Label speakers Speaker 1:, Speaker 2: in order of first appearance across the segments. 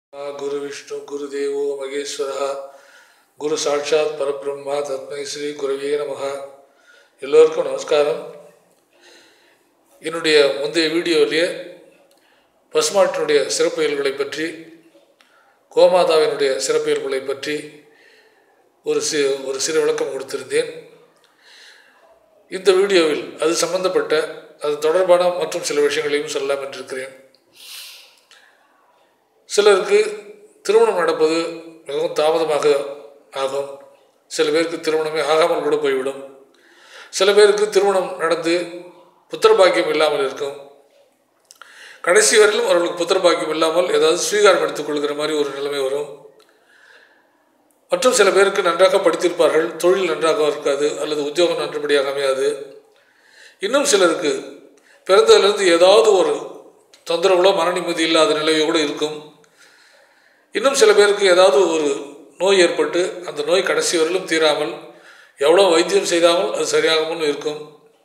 Speaker 1: குரு விஷ்ணு குரு தேவோ மகேஸ்வரா குரு சாட்சாத் பரபிரம்மா தத்மை ஸ்ரீ குருவே நமக எல்லோருக்கும் நமஸ்காரம் என்னுடைய முந்தைய வீடியோவிலேயே பசுமாட்டினுடைய சிறப்பியல்களை பற்றி கோமாதாவினுடைய சிறப்பியல்களை பற்றி ஒரு சி ஒரு சிறு விளக்கம் கொடுத்திருந்தேன் இந்த வீடியோவில் அது சம்பந்தப்பட்ட அது தொடர்பான மற்றும் சில விஷயங்களையும் சொல்லலாம் என்றிருக்கிறேன் சிலருக்கு திருமணம் நடப்பது மிகவும் தாமதமாக ஆகும் சில பேருக்கு திருமணமே ஆகாமல் கூட போய்விடும் சில பேருக்கு திருமணம் நடந்து புத்திர பாக்கியம் இல்லாமல் இருக்கும் கடைசி வரையிலும் அவர்களுக்கு புத்திர பாக்கியம் இல்லாமல் ஏதாவது ஸ்வீகாரம் எடுத்துக்கொள்கிற மாதிரி ஒரு நிலைமை வரும் மற்றும் சில பேருக்கு நன்றாக படித்திருப்பார்கள் தொழில் நன்றாக இருக்காது அல்லது உத்தியோகம் நன்றபடியாக அமையாது இன்னும் சிலருக்கு பிறந்ததிலிருந்து ஏதாவது ஒரு தொந்தரவுகளோ மன நிம்மதி இல்லாத நிலையோ கூட இருக்கும் இன்னும் சில பேருக்கு ஏதாவது ஒரு நோய் ஏற்பட்டு அந்த நோய் கடைசி வரையிலும் தீராமல் எவ்வளோ வைத்தியம் செய்தாமல் அது சரியாகாமல் இருக்கும்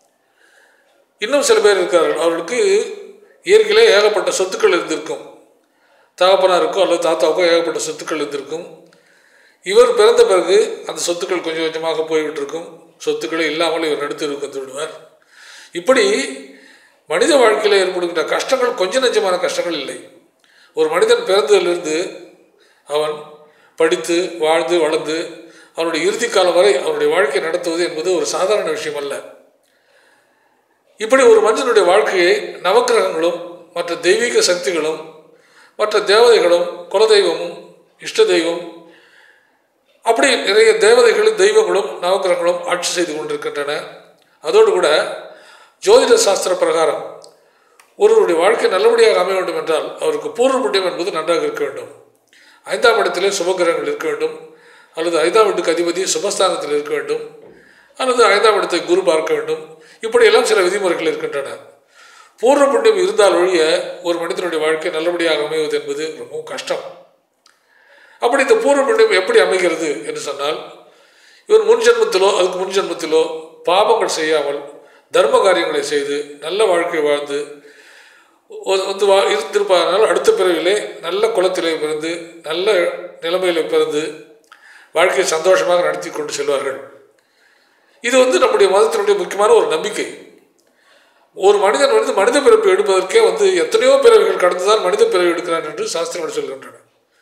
Speaker 1: இன்னும் சில பேர் இருக்கிறார்கள் அவர்களுக்கு இயற்கையிலே ஏகப்பட்ட சொத்துக்கள் இருந்திருக்கும் தகப்பனாருக்கோ அல்லது தாத்தாவுக்கோ ஏகப்பட்ட சொத்துக்கள் இருந்திருக்கும் இவர் பிறந்த பிறகு அந்த சொத்துக்கள் கொஞ்சம் கொஞ்சமாக போய்விட்டிருக்கும் சொத்துக்களே இல்லாமல் இவர் நடுத்து வந்து விடுவார் இப்படி மனித வாழ்க்கையில் ஏற்படுகின்ற கஷ்டங்கள் கொஞ்ச நெஞ்சமான கஷ்டங்கள் இல்லை ஒரு மனிதன் பிறந்ததிலிருந்து அவன் படித்து வாழ்ந்து வளர்ந்து அவனுடைய இறுதி காலம் வரை அவனுடைய வாழ்க்கை நடத்துவது என்பது ஒரு சாதாரண விஷயம் அல்ல இப்படி ஒரு மனிதனுடைய வாழ்க்கையை நவக்கிரகங்களும் மற்ற தெய்வீக சக்திகளும் மற்ற தேவதைகளும் குலதெய்வமும் இஷ்ட தெய்வம் அப்படி நிறைய தேவதைகளும் தெய்வங்களும் நவக்கிரகங்களும் ஆட்சி செய்து கொண்டிருக்கின்றன அதோடு கூட ஜோதிட சாஸ்திர பிரகாரம் ஒருவருடைய வாழ்க்கை நல்லபடியாக அமைய வேண்டும் என்றால் அவருக்கு பூர்வ புண்ணியம் என்பது நன்றாக இருக்க வேண்டும் ஐந்தாம் இடத்திலே சுபகிரகங்கள் இருக்க வேண்டும் அல்லது ஐந்தாம் வீட்டுக்கு அதிபதி சுபஸ்தானத்தில் இருக்க வேண்டும் அல்லது ஐந்தாம் இடத்தை குரு பார்க்க வேண்டும் இப்படியெல்லாம் சில விதிமுறைகள் இருக்கின்றன பூர்வ புண்ணியம் இருந்தால் ஒழிய ஒரு மனிதனுடைய வாழ்க்கை நல்லபடியாக அமைவது என்பது ரொம்பவும் கஷ்டம் அப்படி இந்த பூர்வ புண்ணியம் எப்படி அமைகிறது என்று சொன்னால் இவர் முன் ஜென்மத்திலோ அதுக்கு முன் ஜென்மத்திலோ பாபங்கள் செய்யாமல் தர்ம காரியங்களை செய்து நல்ல வாழ்க்கை வாழ்ந்து வந்து வா இருந்திருப்பதனால் அடுத்த பிறவிலே நல்ல குலத்திலே பிறந்து நல்ல நிலைமையில் பிறந்து வாழ்க்கையை சந்தோஷமாக நடத்தி கொண்டு செல்வார்கள் இது வந்து நம்முடைய மதத்தினுடைய முக்கியமான ஒரு நம்பிக்கை ஒரு மனிதன் வந்து மனித பிறப்பு எடுப்பதற்கே வந்து எத்தனையோ பிறவிகள் கடந்துதான் மனித பிறவி எடுக்கிறான் என்று சாஸ்திரங்கள் சொல்கின்றன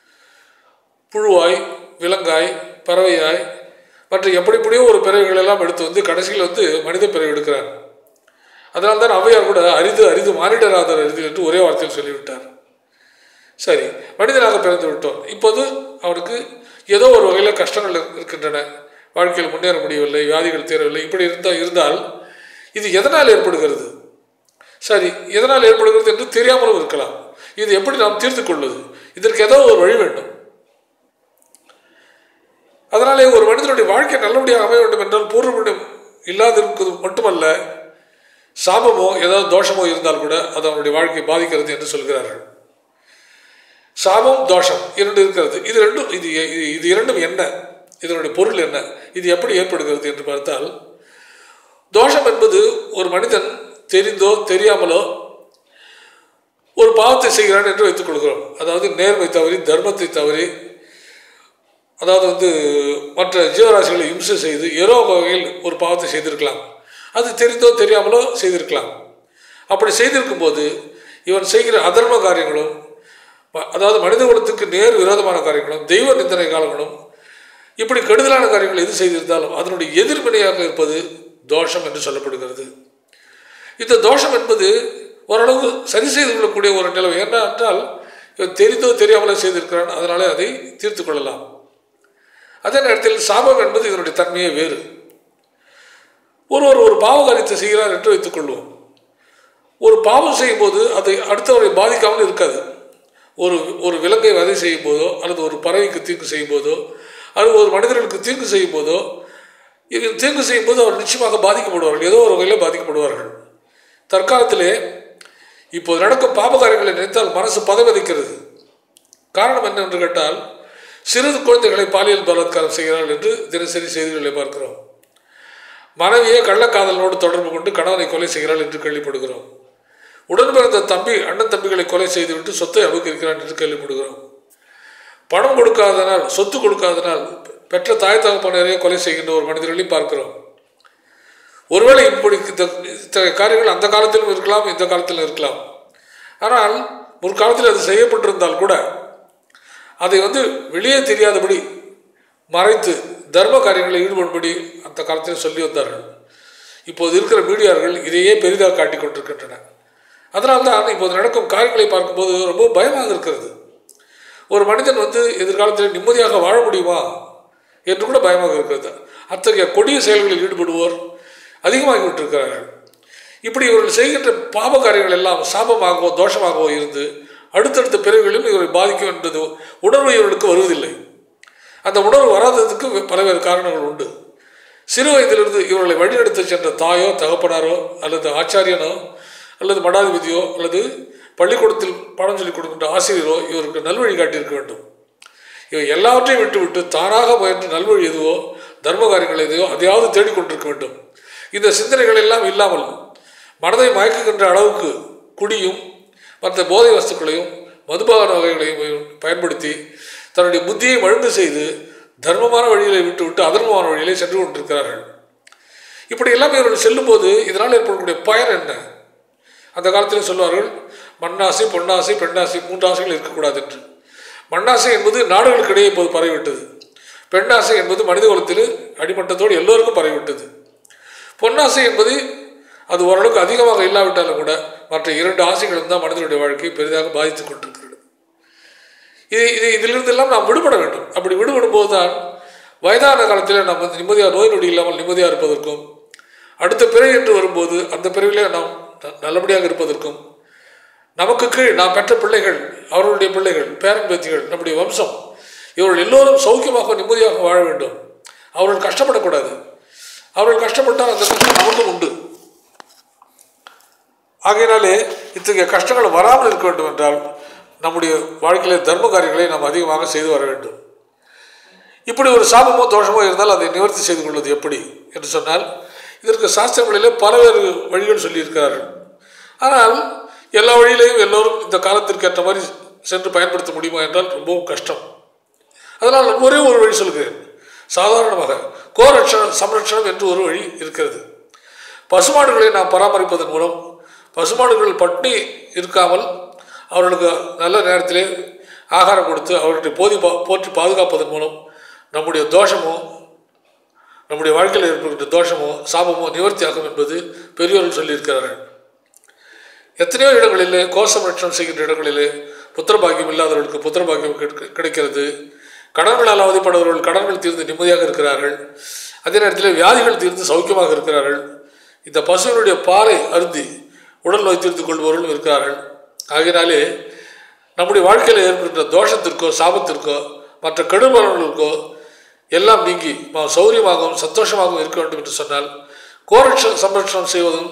Speaker 1: புழுவாய் விலங்காய் பறவையாய் மற்ற எப்படி எப்படியோ ஒரு பிறவிகள் எல்லாம் எடுத்து வந்து கடைசியில் வந்து மனித பிறவி எடுக்கிறான் அதனால தான் ஔவையார் கூட அரிது அரிது மானிடராதர் அரிது என்று ஒரே வார்த்தையில் சொல்லிவிட்டார் சரி மனிதனாக பிறந்து விட்டோம் இப்போது அவனுக்கு ஏதோ ஒரு வகையில் கஷ்டங்கள் இருக்கின்றன வாழ்க்கையில் முன்னேற முடியவில்லை வியாதிகள் தீரவில்லை இப்படி இருந்தால் இருந்தால் இது எதனால் ஏற்படுகிறது சரி எதனால் ஏற்படுகிறது என்று தெரியாமலும் இருக்கலாம் இது எப்படி நாம் தீர்த்து கொள்வது இதற்கு ஏதோ ஒரு வழி வேண்டும் அதனாலே ஒரு மனிதனுடைய வாழ்க்கை நல்லபடியாக அமைய வேண்டும் என்றால் பூர்வ புண்ணியம் இல்லாதிருப்பது மட்டுமல்ல சாபமோ ஏதாவது தோஷமோ இருந்தால் கூட அது அவனுடைய வாழ்க்கை பாதிக்கிறது என்று சொல்கிறார்கள் சாபம் தோஷம் இரண்டு இருக்கிறது இது ரெண்டும் இது இது இரண்டும் என்ன இதனுடைய பொருள் என்ன இது எப்படி ஏற்படுகிறது என்று பார்த்தால் தோஷம் என்பது ஒரு மனிதன் தெரிந்தோ தெரியாமலோ ஒரு பாவத்தை செய்கிறான் என்று வைத்துக் கொள்கிறோம் அதாவது நேர்மை தவறி தர்மத்தை தவறி அதாவது வந்து மற்ற ஜீவராசிகளை இம்சை செய்து ஏதோ வகையில் ஒரு பாவத்தை செய்திருக்கலாம் அது தெரிந்தோ தெரியாமலோ செய்திருக்கலாம் அப்படி செய்திருக்கும் போது இவன் செய்கிற அதர்ம காரியங்களும் அதாவது மனித குலத்துக்கு நேர் விரோதமான காரியங்களும் தெய்வ நிந்தனை காலங்களும் இப்படி கெடுதலான காரியங்கள் எது செய்திருந்தாலும் அதனுடைய எதிர்வினையாக இருப்பது தோஷம் என்று சொல்லப்படுகிறது இந்த தோஷம் என்பது ஓரளவு சரி செய்து கொள்ளக்கூடிய ஒரு நிலைமை என்ன என்றால் இவன் தெரிந்தோ தெரியாமலோ செய்திருக்கிறான் அதனாலே அதை தீர்த்து கொள்ளலாம் அதே நேரத்தில் சாபம் என்பது இதனுடைய தன்மையே வேறு ஒருவர் ஒரு பாவ காரியத்தை செய்கிறார் என்று வைத்துக் கொள்வோம் ஒரு பாவம் செய்யும்போது அதை அடுத்தவரை பாதிக்காமல் இருக்காது ஒரு ஒரு விலங்கை வதை செய்யும் போதோ அல்லது ஒரு பறவைக்கு தீங்கு செய்யும் போதோ அல்லது ஒரு மனிதர்களுக்கு தீங்கு செய்யும் போதோ தீங்கு செய்யும் போது அவர் நிச்சயமாக பாதிக்கப்படுவார்கள் ஏதோ ஒரு வகையில் பாதிக்கப்படுவார்கள் தற்காலத்திலே இப்போது நடக்கும் பாபகாரியங்களை நினைத்தால் மனசு பதவதிக்கிறது காரணம் என்ன என்று கேட்டால் சிறு குழந்தைகளை பாலியல் பலாத்காரம் செய்கிறார்கள் என்று தினசரி செய்திகளை பார்க்கிறோம் மனைவியே கள்ளக்காதலோடு தொடர்பு கொண்டு கணவனை கொலை செய்கிறாள் என்று கேள்விப்படுகிறோம் உடன் பிறந்த தம்பி அண்ணன் தம்பிகளை கொலை செய்துவிட்டு சொத்தை அபகரிக்கிறான் என்று கேள்விப்படுகிறோம் பணம் கொடுக்காதனால் சொத்து கொடுக்காதனால் பெற்ற தாய் தகப்பனரையே கொலை செய்கின்ற ஒரு மனிதர்களையும் பார்க்கிறோம் ஒருவேளை இப்படி இந்த இத்தகைய காரியங்கள் அந்த காலத்திலும் இருக்கலாம் இந்த காலத்திலும் இருக்கலாம் ஆனால் முற்காலத்தில் அது செய்யப்பட்டிருந்தால் கூட அதை வந்து வெளியே தெரியாதபடி மறைத்து தர்ம காரியங்களில் ஈடுபடும்படி அந்த காலத்தில் சொல்லி வந்தார்கள் இப்போது இருக்கிற மீடியார்கள் இதையே பெரிதாக காட்டிக் கொண்டிருக்கின்றன அதனால்தான் இப்போது நடக்கும் காரியங்களை பார்க்கும்போது ரொம்ப பயமாக இருக்கிறது ஒரு மனிதன் வந்து எதிர்காலத்தில் நிம்மதியாக வாழ முடியுமா என்று கூட பயமாக இருக்கிறது அத்தகைய கொடிய செயல்களில் ஈடுபடுவோர் அதிகமாகிவிட்டிருக்கிறார்கள் இப்படி இவர்கள் செய்கின்ற பாப காரியங்கள் எல்லாம் சாபமாகவோ தோஷமாகவோ இருந்து அடுத்தடுத்த பிறவிகளும் இவரை பாதிக்கும் என்பது உணர்வு இவர்களுக்கு வருவதில்லை அந்த உணர்வு வராததுக்கு பல்வேறு காரணங்கள் உண்டு சிறு வயதிலிருந்து இவர்களை வழிநடத்த சென்ற தாயோ தகப்பனாரோ அல்லது ஆச்சாரியனோ அல்லது மடாதிபதியோ அல்லது பள்ளிக்கூடத்தில் பாடம் சொல்லிக் கொடுக்கின்ற ஆசிரியரோ இவருக்கு நல்வழி காட்டியிருக்க வேண்டும் இவர் எல்லாவற்றையும் விட்டுவிட்டு தானாக முயன்று நல்வழி எதுவோ தர்ம காரியங்கள் எதையோ அதையாவது தேடிக்கொண்டிருக்க வேண்டும் இந்த சிந்தனைகள் எல்லாம் இல்லாமல் மனதை மயக்குகின்ற அளவுக்கு குடியும் மற்ற போதை வஸ்துக்களையும் மதுபான வகைகளையும் பயன்படுத்தி தன்னுடைய புத்தியை மழுங்கு செய்து தர்மமான வழிகளை விட்டுவிட்டு அதர்மமான வழியிலே சென்று கொண்டிருக்கிறார்கள் இப்படி எல்லாம் இவர்கள் செல்லும்போது இதனால் ஏற்படக்கூடிய பயன் என்ன அந்த காலத்தில் சொல்வார்கள் மண்ணாசை பொன்னாசை பெண்ணாசை மூன்று ஆசைகள் இருக்கக்கூடாது என்று மண்ணாசை என்பது நாடுகளுக்கிடையே இப்போது பரவிவிட்டது பெண்ணாசை என்பது மனித குலத்தில் அடிமட்டத்தோடு எல்லோருக்கும் பரவிவிட்டது பொன்னாசை என்பது அது ஓரளவுக்கு அதிகமாக இல்லாவிட்டாலும் கூட மற்ற இரண்டு ஆசைகளும் தான் மனிதனுடைய வாழ்க்கையை பெரிதாக பாதித்துக் கொண்டிருக்கிறது இது இது இதிலிருந்தெல்லாம் நாம் விடுபட வேண்டும் அப்படி விடுபடும் போது தான் வயதான காலத்தில் நாம் வந்து நிம்மதியாக நோய் நொடி இல்லாமல் நிம்மதியாக இருப்பதற்கும் அடுத்த பிறவி என்று வரும்போது அந்த பிறவிலே நாம் நல்லபடியாக இருப்பதற்கும் நமக்கு கீழ் நாம் பெற்ற பிள்ளைகள் அவர்களுடைய பிள்ளைகள் பேரன் பேத்திகள் நம்முடைய வம்சம் இவர்கள் எல்லோரும் சௌக்கியமாக நிம்மதியாக வாழ வேண்டும் அவர்கள் கஷ்டப்படக்கூடாது அவர்கள் கஷ்டப்பட்டால் அந்த கஷ்டம் நமக்கும் உண்டு ஆகையினாலே இத்தகைய கஷ்டங்கள் வராமல் இருக்க வேண்டும் என்றால் நம்முடைய வாழ்க்கையிலே தர்ம காரியங்களை நாம் அதிகமாக செய்து வர வேண்டும் இப்படி ஒரு சாபமோ தோஷமோ இருந்தால் அதை நிவர்த்தி செய்து கொள்வது எப்படி என்று சொன்னால் இதற்கு சாஸ்திரங்களிலே பலவேறு வழிகள் சொல்லியிருக்கிறார்கள் ஆனால் எல்லா வழியிலையும் எல்லோரும் இந்த காலத்திற்கு ஏற்ற மாதிரி சென்று பயன்படுத்த முடியுமா என்றால் ரொம்பவும் கஷ்டம் அதனால் நான் ஒரே ஒரு வழி சொல்கிறேன் சாதாரணமாக கோரட்சணம் சம்ரட்சணம் என்று ஒரு வழி இருக்கிறது பசுமாடுகளை நாம் பராமரிப்பதன் மூலம் பசுமாடுகள் பட்டினி இருக்காமல் அவர்களுக்கு நல்ல நேரத்திலே ஆகாரம் கொடுத்து அவர்களை போதி பா போற்றி பாதுகாப்பதன் மூலம் நம்முடைய தோஷமோ நம்முடைய வாழ்க்கையில் ஏற்படுகின்ற தோஷமோ சாபமோ நிவர்த்தியாகும் என்பது பெரியோர்கள் சொல்லியிருக்கிறார்கள் எத்தனையோ இடங்களிலே கோசமட்சம் செய்கின்ற இடங்களிலே புத்திரபாகியம் இல்லாதவர்களுக்கு புத்திரபாகியம் கிடை- கிடைக்கிறது கடன்களால் அவதிப்படுபவர்கள் கடன்கள் தீர்ந்து நிம்மதியாக இருக்கிறார்கள் அதே நேரத்தில் வியாதிகள் தீர்ந்து சௌக்கியமாக இருக்கிறார்கள் இந்த பசுவினுடைய பாலை அருந்தி உடல் நோய் தீர்த்து கொள்பவர்களும் இருக்கிறார்கள் ஆகையினாலே நம்முடைய வாழ்க்கையில் ஏற்படுகின்ற தோஷத்திற்கோ சாபத்திற்கோ மற்ற கெடுபலன்களுக்கோ எல்லாம் நீங்கி நாம் சௌரியமாகவும் சந்தோஷமாகவும் இருக்க வேண்டும் என்று சொன்னால் கோரட்ச சம்ரட்சணம் செய்வதும்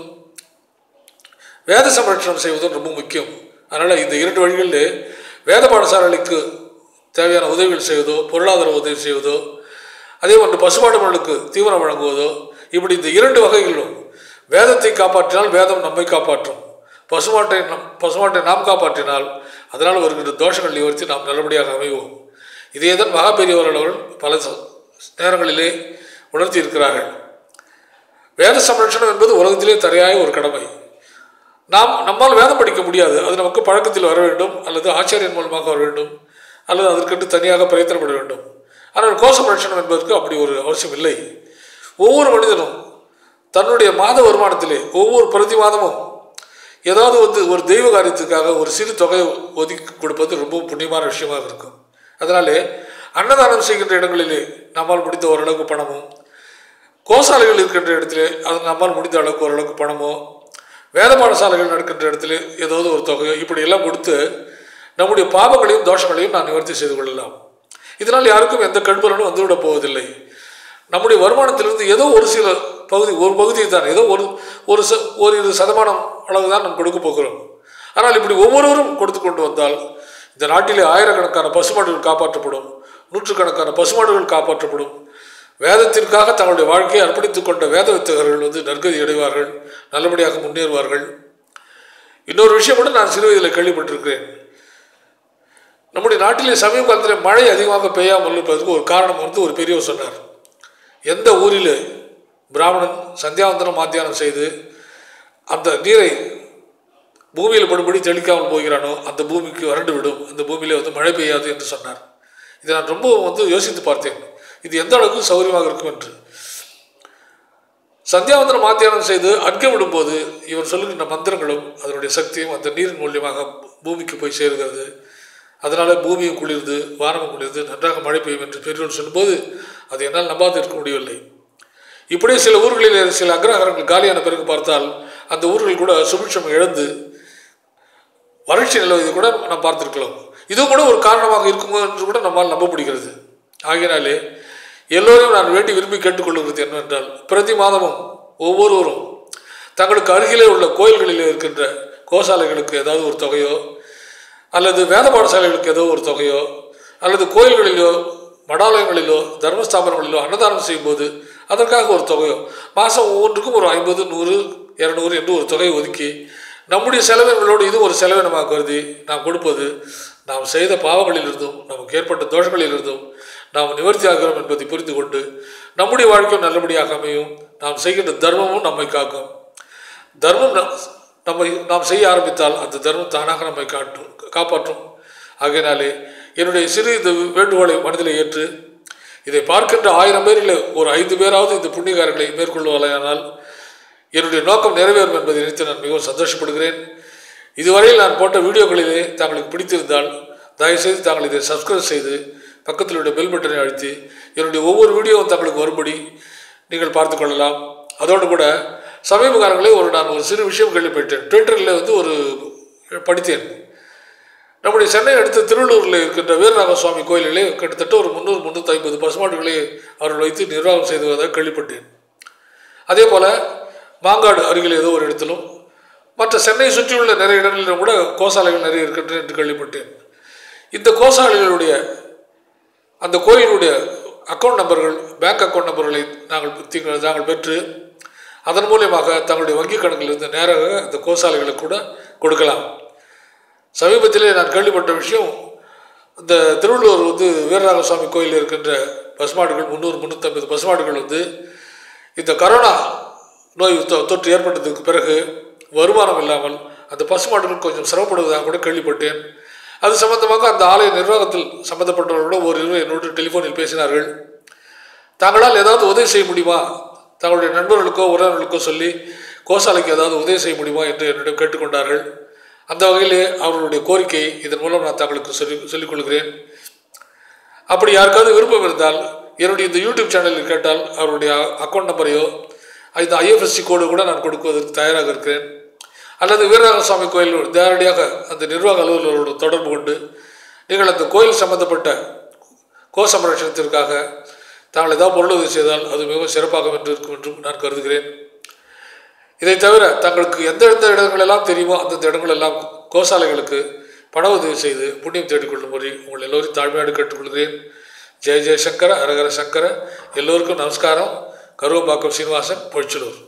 Speaker 1: வேத சம்ரட்சணம் செய்வதும் ரொம்ப முக்கியம் அதனால் இந்த இரண்டு வழிகளில் வேத பாடசாலைகளுக்கு தேவையான உதவிகள் செய்வதோ பொருளாதார உதவி செய்வதோ அதே போன்று பசுமாடுகளுக்கு தீவனம் வழங்குவதோ இப்படி இந்த இரண்டு வகைகளிலும் வேதத்தை காப்பாற்றினால் வேதம் நம்மை காப்பாற்றும் பசுமாட்டை நம் பசுமாட்டை நாம் காப்பாற்றினால் அதனால் வருகின்ற தோஷங்கள் நிவர்த்தி நாம் நல்லபடியாக அமைவோம் இதே தான் மகா பெரியவர்கள் அவர்கள் பல ச- நேரங்களிலே உணர்த்தி இருக்கிறார்கள் வேத சம்ரட்சணம் என்பது உலகத்திலே தரையாய ஒரு கடமை நாம் நம்மால் வேதம் படிக்க முடியாது அது நமக்கு பழக்கத்தில் வர வேண்டும் அல்லது ஆச்சாரியன் மூலமாக வர வேண்டும் அல்லது அதற்கென்று தனியாக பிரயத்தனப்பட வேண்டும் ஆனால் கோஷ பிரட்சணம் என்பதற்கு அப்படி ஒரு அவசியம் இல்லை ஒவ்வொரு மனிதனும் தன்னுடைய மாத வருமானத்திலே ஒவ்வொரு பிரதி மாதமும் ஏதாவது வந்து ஒரு தெய்வ காரியத்துக்காக ஒரு சிறு தொகையை ஒதுக்கி கொடுப்பது ரொம்ப புண்ணியமான விஷயமாக இருக்கும் அதனாலே அன்னதானம் செய்கின்ற இடங்களிலே நம்மால் முடிந்த ஓரளவுக்கு பணமும் கோசாலைகள் இருக்கின்ற இடத்திலே அது நம்மால் முடிந்த அளவுக்கு ஓரளவுக்கு பணமோ வேத பாடசாலைகள் நடக்கின்ற இடத்துல ஏதாவது ஒரு தொகையோ இப்படி எல்லாம் கொடுத்து நம்முடைய பாவங்களையும் தோஷங்களையும் நான் நிவர்த்தி செய்து கொள்ளலாம் இதனால் யாருக்கும் எந்த கண்பலனும் வந்துவிடப் போவதில்லை நம்முடைய வருமானத்திலிருந்து ஏதோ ஒரு சில பகுதி ஒரு பகுதியை தான் ஏதோ ஒரு ஒரு ச ஒரு இரு சதமானம் அளவு தான் நாம் கொடுக்க போகிறோம் ஆனால் இப்படி ஒவ்வொருவரும் கொடுத்து கொண்டு வந்தால் இந்த நாட்டிலே ஆயிரக்கணக்கான பசுமாடுகள் காப்பாற்றப்படும் நூற்றுக்கணக்கான பசுமாடுகள் காப்பாற்றப்படும் வேதத்திற்காக தங்களுடைய வாழ்க்கையை அர்ப்பணித்துக் கொண்ட வேத வித்தகர்கள் வந்து நற்கதி அடைவார்கள் நல்லபடியாக முன்னேறுவார்கள் இன்னொரு விஷயம் கூட நான் சிறு வயதில் கேள்விப்பட்டிருக்கிறேன் நம்முடைய நாட்டிலே சமீப காலத்தில் மழை அதிகமாக பெய்யாமல் இருப்பதற்கு ஒரு காரணம் வந்து ஒரு பெரியவர் சொன்னார் எந்த ஊரில் பிராமணன் சந்தியாவந்தனம் மாத்தியானம் செய்து அந்த நீரை பூமியில் படும்படி தெளிக்காமல் போகிறானோ அந்த பூமிக்கு வறண்டு விடும் அந்த பூமியிலே வந்து மழை பெய்யாது என்று சொன்னார் இதை நான் ரொம்ப வந்து யோசித்து பார்த்தேன் இது எந்த அளவுக்கு சௌகரியமாக இருக்கும் என்று சந்தியாவந்தனம் மாத்தியானம் செய்து அர்க்கம் விடும்போது இவர் சொல்லுகின்ற மந்திரங்களும் அதனுடைய சக்தியும் அந்த நீரின் மூலியமாக பூமிக்கு போய் சேருகிறது அதனால் பூமியும் குளிர்ந்து வானமும் குளிர்ந்து நன்றாக மழை பெய்யும் என்று பெரியவர் சொல்லும்போது அது என்னால் நம்பாது இருக்க முடியவில்லை இப்படியே சில ஊர்களில் சில அக்ரஹாரங்கள் காலியான பிறகு பார்த்தால் அந்த ஊர்கள் கூட சுபிட்சம் இழந்து வறட்சி நிலவதை கூட நாம் பார்த்திருக்கலாம் இதுவும் கூட ஒரு காரணமாக இருக்குமோ என்று கூட நம்மால் நம்ப முடிகிறது ஆகையினாலே எல்லோரையும் நான் வேண்டி விரும்பி கேட்டுக்கொள்கிறது என்னவென்றால் பிரதி மாதமும் ஒவ்வொருவரும் தங்களுக்கு அருகிலே உள்ள கோயில்களில் இருக்கின்ற கோசாலைகளுக்கு ஏதாவது ஒரு தொகையோ அல்லது வேத பாடசாலைகளுக்கு ஏதோ ஒரு தொகையோ அல்லது கோயில்களிலோ மடாலயங்களிலோ தர்மஸ்தாபனங்களிலோ அன்னதானம் செய்யும்போது அதற்காக ஒரு தொகையோ மாதம் ஒவ்வொன்றுக்கும் ஒரு ஐம்பது நூறு இரநூறு என்று ஒரு தொகையை ஒதுக்கி நம்முடைய செலவினங்களோடு இது ஒரு செலவினமாக கருதி நாம் கொடுப்பது நாம் செய்த பாவங்களிலிருந்தும் நமக்கு ஏற்பட்ட தோஷங்களிலிருந்தும் நாம் நிவர்த்தி ஆகிறோம் என்பதை புரிந்து கொண்டு நம்முடைய வாழ்க்கையும் நல்லபடியாக அமையும் நாம் செய்கின்ற தர்மமும் நம்மை காக்கும் தர்மம் நம்- நம்மை நாம் செய்ய ஆரம்பித்தால் அந்த தர்மம் தானாக நம்மை காட்டும் காப்பாற்றும் ஆகையினாலே என்னுடைய சிறு இந்த வேண்டுகோளை மனதில் ஏற்று இதை பார்க்கின்ற ஆயிரம் பேரில் ஒரு ஐந்து பேராவது இந்த புண்ணியகாரங்களை மேற்கொள்வானால் என்னுடைய நோக்கம் நிறைவேறும் என்பதை நினைத்து நான் மிகவும் சந்தோஷப்படுகிறேன் இதுவரையில் நான் போட்ட வீடியோக்களிலே தங்களுக்கு பிடித்திருந்தால் தயவுசெய்து தாங்கள் இதை சப்ஸ்கிரைப் செய்து பக்கத்தில் உள்ள பெல் பட்டனை அழுத்தி என்னுடைய ஒவ்வொரு வீடியோவும் தங்களுக்கு வரும்படி நீங்கள் பார்த்து கொள்ளலாம் அதோடு கூட சமீப காலங்களில் ஒரு நான் ஒரு சிறு விஷயம் கேள்விப்பட்டேன் ட்விட்டரில் வந்து ஒரு படித்தேன் நம்முடைய சென்னை அடுத்த திருவள்ளூரில் இருக்கின்ற வீரராக சுவாமி கோயிலிலே கிட்டத்தட்ட ஒரு முந்நூறு முந்நூற்றி ஐம்பது பசுமாடுகளை அவர்கள் வைத்து நிர்வாகம் செய்து வருவதாக கேள்விப்பட்டேன் அதே போல் மாங்காடு அருகில் ஏதோ ஒரு இடத்திலும் மற்ற சென்னை சுற்றியுள்ள நிறைய இடங்களிலும் கூட கோசாலைகள் நிறைய இருக்கின்றன என்று கேள்விப்பட்டேன் இந்த கோசாலைகளுடைய அந்த கோயிலுடைய அக்கௌண்ட் நம்பர்கள் பேங்க் அக்கௌண்ட் நம்பர்களை நாங்கள் திங்கள் நாங்கள் பெற்று அதன் மூலியமாக தங்களுடைய வங்கி கணக்கிலிருந்து நேராக அந்த கோசாலைகளுக்கு கூட கொடுக்கலாம் சமீபத்திலே நான் கேள்விப்பட்ட விஷயம் இந்த திருவள்ளூர் வந்து வீரராக சுவாமி கோயிலில் இருக்கின்ற பசுமாடுகள் முந்நூறு முந்நூற்றம்பது பசுமாடுகள் வந்து இந்த கரோனா நோய் தொ- தொற்று ஏற்பட்டதுக்கு பிறகு வருமானம் இல்லாமல் அந்த பசுமாடுகள் கொஞ்சம் சிரமப்படுவதாக கூட கேள்விப்பட்டேன் அது சம்பந்தமாக அந்த ஆலய நிர்வாகத்தில் சம்பந்தப்பட்டவர்களோட ஒரு இருவர் என்னோடு டெலிஃபோனில் பேசினார்கள் தாங்களால் ஏதாவது உதவி செய்ய முடியுமா தங்களுடைய நண்பர்களுக்கோ உறவினர்களுக்கோ சொல்லி கோசாலைக்கு ஏதாவது உதவி செய்ய முடியுமா என்று என்னிடம் கேட்டுக்கொண்டார்கள் அந்த வகையிலே அவர்களுடைய கோரிக்கை இதன் மூலம் நான் தங்களுக்கு சொல்லி சொல்லிக் கொள்கிறேன் அப்படி யாருக்காவது விருப்பம் இருந்தால் என்னுடைய இந்த யூடியூப் சேனலில் கேட்டால் அவருடைய அக்கௌண்ட் நம்பரையோ இந்த ஐஎஃப்எஸ்சி கோடு கூட நான் கொடுக்குவதற்கு தயாராக இருக்கிறேன் அல்லது வீரராக சுவாமி கோயில் நேரடியாக அந்த நிர்வாக அலுவலரோடு தொடர்பு கொண்டு நீங்கள் அந்த கோயில் சம்பந்தப்பட்ட கோ சம்ரட்சணத்திற்காக தாங்கள் ஏதாவது பொருளுதவி செய்தால் அது மிகவும் சிறப்பாக என்று இருக்கும் என்றும் நான் கருதுகிறேன் இதை தவிர தங்களுக்கு எந்த எந்த இடங்களெல்லாம் தெரியுமோ அந்தந்த இடங்களெல்லாம் கோசாலைகளுக்கு பண உதவி செய்து புண்ணியம் தேடிக்கொள்ளும்படி உங்கள் எல்லோரையும் தாழ்மையோடு கேட்டுக்கொள்கிறேன் ஜெய ஜெயசங்கர ஹரஹர சங்கர எல்லோருக்கும் நமஸ்காரம் கருவம்பாக்கம் சீனிவாசன் பொழிச்சலூர்